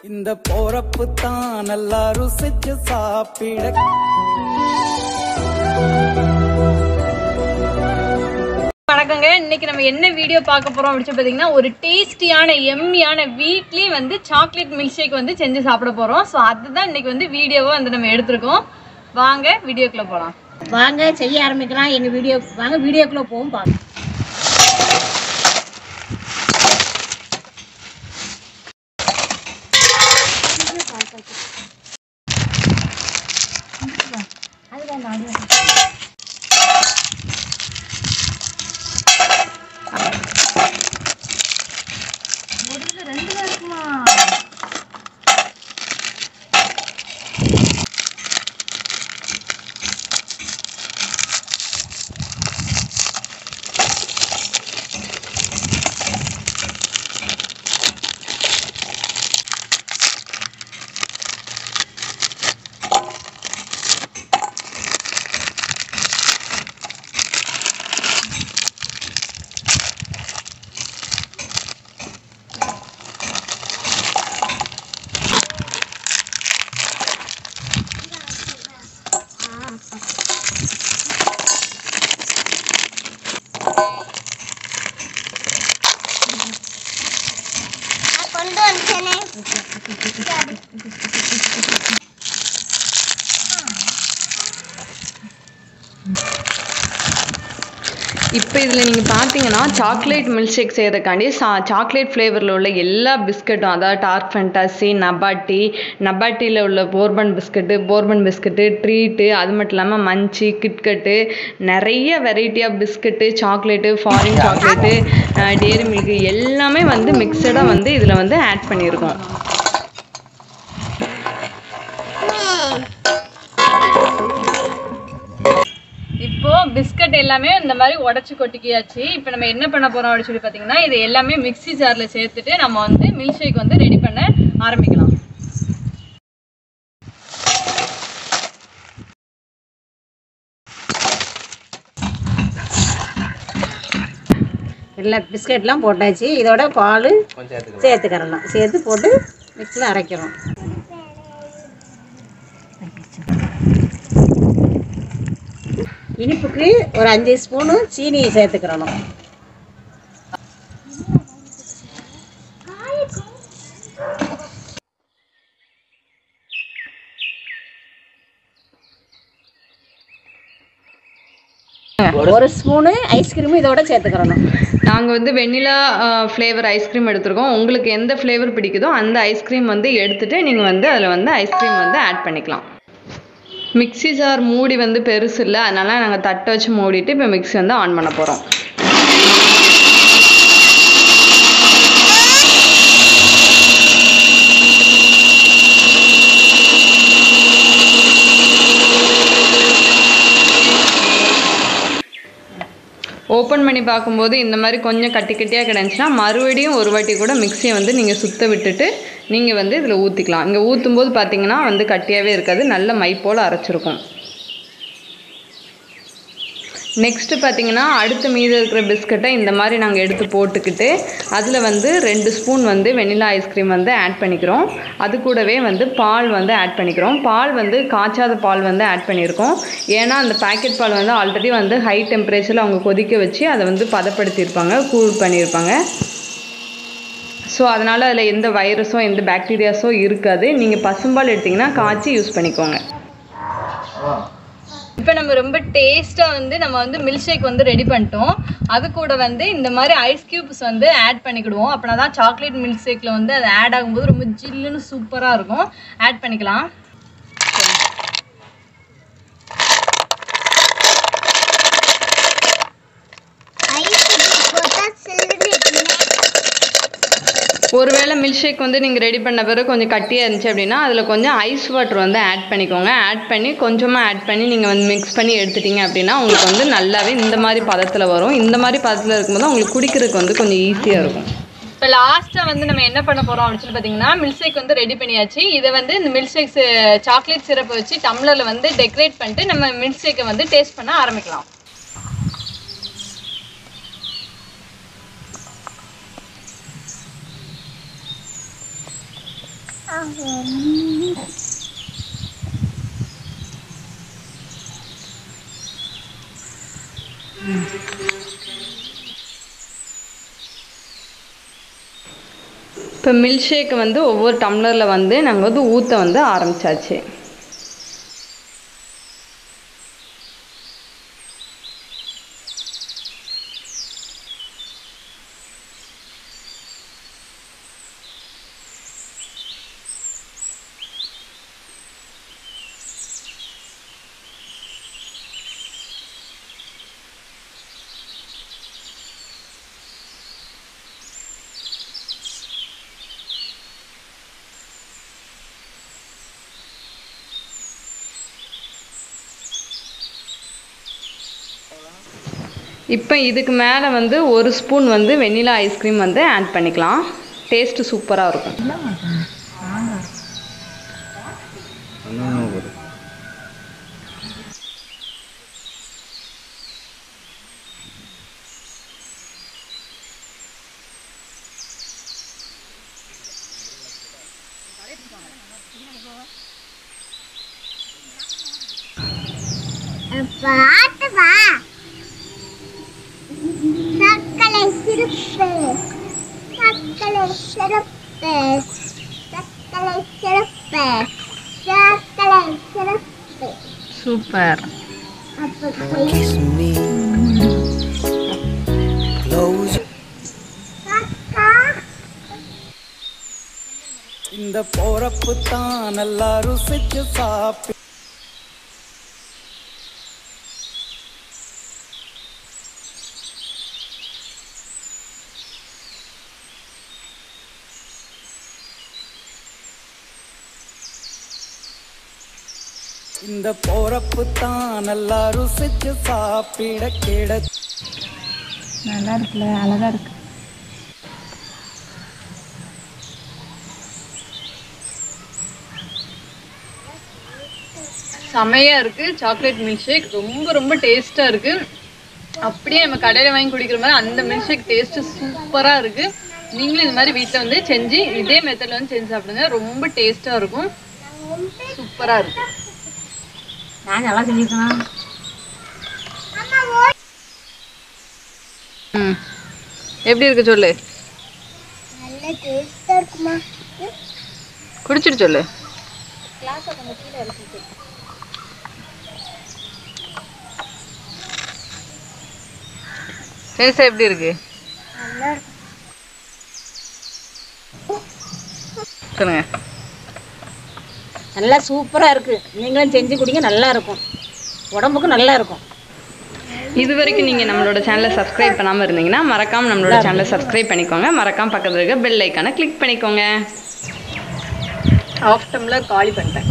இந்த போறப்பு தான் நல்லா ருசிச்சு சாப்பிட வணக்கங்க இன்னைக்கு நம்ம என்ன வீடியோ பார்க்க போறோம் அப்படின்னு பார்த்தீங்கன்னா ஒரு டேஸ்டியான எம்மியான வீட்லயே வந்து சாக்லேட் மில்க் ஷேக் வந்து செஞ்சு சாப்பிட போறோம் ஸோ அதுதான் இன்னைக்கு வந்து வீடியோவை வந்து நம்ம எடுத்திருக்கோம் வாங்க வீடியோக்குள்ள போலாம் வாங்க செய்ய ஆரம்பிக்கலாம் எங்க வீடியோ வாங்க வீடியோக்குள்ள போவோம் பாருங்க இப்போ இதில் நீங்கள் பார்த்தீங்கன்னா சாக்லேட் மில்க் ஷேக் செய்கிறதுக்காண்டி சா சாக்லேட் ஃப்ளேவரில் உள்ள எல்லா பிஸ்கட்டும் அதாவது டார்க் ஃபென்டாசி நபாட்டி நபாட்டியில் உள்ள bourbon biscuit bourbon biscuit treat அது மட்டும் இல்லாமல் மஞ்சி கிட்கட்டு நிறைய variety of biscuit chocolate foreign chocolate Dairy Milk எல்லாமே வந்து மிக்சடாக வந்து இதில் வந்து ஆட் பண்ணியிருக்கோம் இப்போ பிஸ்கட் எல்லாமே இந்த மாதிரி உடச்சி கொட்டிக்கியாச்சு இப்போ நம்ம என்ன பண்ண போறோம் அப்படின்னு சொல்லி பார்த்தீங்கன்னா இது எல்லாமே மிக்ஸி ஜார்ல சேர்த்துட்டு நம்ம வந்து மில்க் ஷேக் வந்து ரெடி பண்ண ஆரம்பிக்கலாம் எல்லா பிஸ்கட்லாம் போட்டாச்சு இதோட பால் சேர்த்துக்கிறலாம் சேர்த்து போட்டு மிக்ஸில் அரைக்கிறோம் இனிப்புக்கு ஒரு அஞ்சு ஸ்பூனு சீனி சேர்த்துக்கிறணும் ஒரு ஸ்பூனு ஐஸ்கிரீமும் இதோட சேர்த்துக்கிறணும் நாங்கள் வந்து வெண்ணிலா ஃப்ளேவர் ஐஸ்கிரீம் எடுத்திருக்கோம் உங்களுக்கு எந்த ஃப்ளேவர் பிடிக்குதோ அந்த ஐஸ்கிரீம் வந்து எடுத்துட்டு நீங்கள் வந்து அதில் வந்து ஐஸ்கிரீம் வந்து ஆட் பண்ணிக்கலாம் மிக்ஸி ஜார் மூடி வந்து பெருசு இல்லை அதனால நாங்கள் தட்டை வச்சு மூடிட்டு இப்போ மிக்ஸி வந்து ஆன் பண்ண போகிறோம் ஓப்பன் பண்ணி பார்க்கும்போது இந்த மாதிரி கொஞ்சம் கட்டி கட்டியாக கிடந்துச்சுன்னா மறுபடியும் ஒரு வாட்டி கூட மிக்சியை வந்து நீங்கள் சுத்த விட்டுட்டு நீங்கள் வந்து இதில் ஊற்றிக்கலாம் இங்கே ஊற்றும் போது பார்த்தீங்கன்னா வந்து கட்டியாகவே இருக்காது நல்ல மை போல் அரைச்சிருக்கும் நெக்ஸ்ட்டு பார்த்தீங்கன்னா அடுத்து மீதி இருக்கிற பிஸ்கட்டை இந்த மாதிரி நாங்கள் எடுத்து போட்டுக்கிட்டு அதில் வந்து ரெண்டு ஸ்பூன் வந்து வெனிலா ஐஸ்கிரீம் வந்து ஆட் பண்ணிக்கிறோம் அது கூடவே வந்து பால் வந்து ஆட் பண்ணிக்கிறோம் பால் வந்து காய்ச்சாத பால் வந்து ஆட் பண்ணியிருக்கோம் ஏன்னா அந்த பாக்கெட் பால் வந்து ஆல்ரெடி வந்து ஹை டெம்பரேச்சரில் அவங்க கொதிக்க வச்சு அதை வந்து பதப்படுத்தியிருப்பாங்க கூல் பண்ணியிருப்பாங்க ஸோ அதனால் அதில் எந்த வைரஸோ எந்த பாக்டீரியாஸோ இருக்காது நீங்கள் பசும்பால் எடுத்திங்கன்னா காய்ச்சி யூஸ் பண்ணிக்கோங்க இப்போ நம்ம ரொம்ப டேஸ்ட்டாக வந்து நம்ம வந்து மில்க் ஷேக் வந்து ரெடி பண்ணிட்டோம் அது கூட வந்து இந்த மாதிரி ஐஸ் கியூப்ஸ் வந்து ஆட் பண்ணிக்கிடுவோம் அப்படின்னா தான் சாக்லேட் மில்க் ஷேக்கில் வந்து அது ஆட் ஆகும்போது ரொம்ப ஜில்லுன்னு சூப்பராக இருக்கும் ஆட் பண்ணிக்கலாம் ஒருவேளை மில்க் ஷேக் வந்து நீங்கள் ரெடி பண்ண பிறகு கொஞ்சம் கட்டியாக இருந்துச்சு அப்படின்னா அதில் கொஞ்சம் ஐஸ் வாட்டர் வந்து ஆட் பண்ணிக்கோங்க ஆட் பண்ணி கொஞ்சமாக ஆட் பண்ணி நீங்கள் வந்து மிக்ஸ் பண்ணி எடுத்துட்டீங்க அப்படின்னா உங்களுக்கு வந்து நல்லாவே இந்த மாதிரி பதத்தில் வரும் இந்த மாதிரி பதத்தில் இருக்கும்போது உங்களுக்கு குடிக்கிறதுக்கு வந்து கொஞ்சம் ஈஸியாக இருக்கும் இப்போ லாஸ்ட்டாக வந்து நம்ம என்ன பண்ண போகிறோம் அப்படின்னு சொல்லி பார்த்தீங்கன்னா மில்க் ஷேக் வந்து ரெடி பண்ணியாச்சு இதை வந்து இந்த மில்க் ஷேக் சாக்லேட் சிரப்பை வச்சு டம்ளரில் வந்து டெக்கரேட் பண்ணிட்டு நம்ம மில்க் ஷேக்கை வந்து டேஸ்ட் பண்ண ஆரம்பிக்கலாம் இப்போ மில்க் ஷேக் வந்து ஒவ்வொரு டம்ளரில் வந்து நாங்கள் வந்து ஊற்ற வந்து ஆரம்பிச்சாச்சு இப்போ இதுக்கு மேலே வந்து ஒரு ஸ்பூன் வந்து வெண்ணிலா ஐஸ்கிரீம் வந்து ஆட் பண்ணிக்கலாம் டேஸ்ட்டு சூப்பராக இருக்கும் பாட்டு வா சக்கலை சிறப்பு சக்கலை சிறப்பு சக்கலை சிறப்பு சக்கலை சிறப்பு சூப்பர் அப்போ Kiss me. Close. அக்கா இந்த போறப்பு தான் நல்லா ருசிச்சு சாப்பி இந்த போறப்பு தான் நல்லா ருசிச்சு சாப்பிட கிட நல்லா இருக்குல்ல அழகா இருக்கு செமையா இருக்கு சாக்லேட் மில்க் ஷேக் ரொம்ப ரொம்ப டேஸ்டா இருக்கு அப்படியே நம்ம கடையில வாங்கி குடிக்கிற மாதிரி அந்த மில்க் ஷேக் டேஸ்ட் சூப்பரா இருக்கு நீங்களும் இது மாதிரி வீட்டில் வந்து செஞ்சு இதே மெத்தட்ல வந்து செஞ்சு சாப்பிடுங்க ரொம்ப டேஸ்டா இருக்கும் சூப்பரா இருக்கு நான் நல்லா செஞ்சிருக்கேன் ம் எப்படி இருக்கு சொல்லு நல்ல டேஸ்டா இருக்குமா குடிச்சிட்டு சொல்லு டேஸ்டா எப்படி இருக்கு சொல்லுங்க நல்லா சூப்பரா இருக்கு நீங்களும் செஞ்சு குடிங்க நல்லா இருக்கும் உடம்புக்கும் நல்லா இருக்கும் இது வரைக்கும் நீங்கள் நம்மளோட சேனலை சப்ஸ்கிரைப் பண்ணாமல் இருந்தீங்கன்னா மறக்காமல் நம்மளோட சேனலை சப்ஸ்கிரைப் பண்ணிக்கோங்க மறக்காம பக்கத்தில் இருக்க பெல் ஐக்கானை கிளிக் பண்ணிக்கோங்க ஆஃப் டம்ளர் காலி பண்ணிட்டேன்